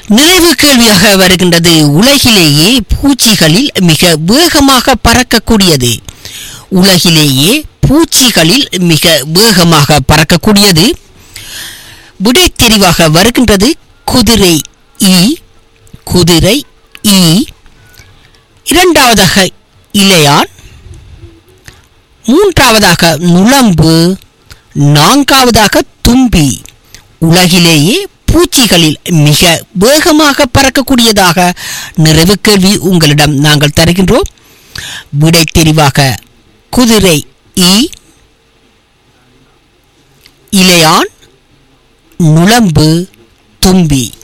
நிறைவு கேள்வியாக வருகின்றது உலகிலேயே பூச்சிகளில் மிக வேகமாக பறக்கக்கூடியது உலகிலேயே பூச்சிகளில் மிக வேகமாக பறக்கக்கூடியது விடை தெரிவாக வருகின்றது குதிரை ஈ குதிரை ஈ இரண்டாவதாக இலையான் மூன்றாவதாக நுளம்பு நான்காவதாக தும்பி உலகிலேயே பூச்சிகளில் மிக வேகமாக பறக்கக்கூடியதாக நிறைவு கேள்வி உங்களிடம் நாங்கள் தருகின்றோம் விடை தெரிவாக குதிரை ஈ இலையான் நுளம்பு தும்பி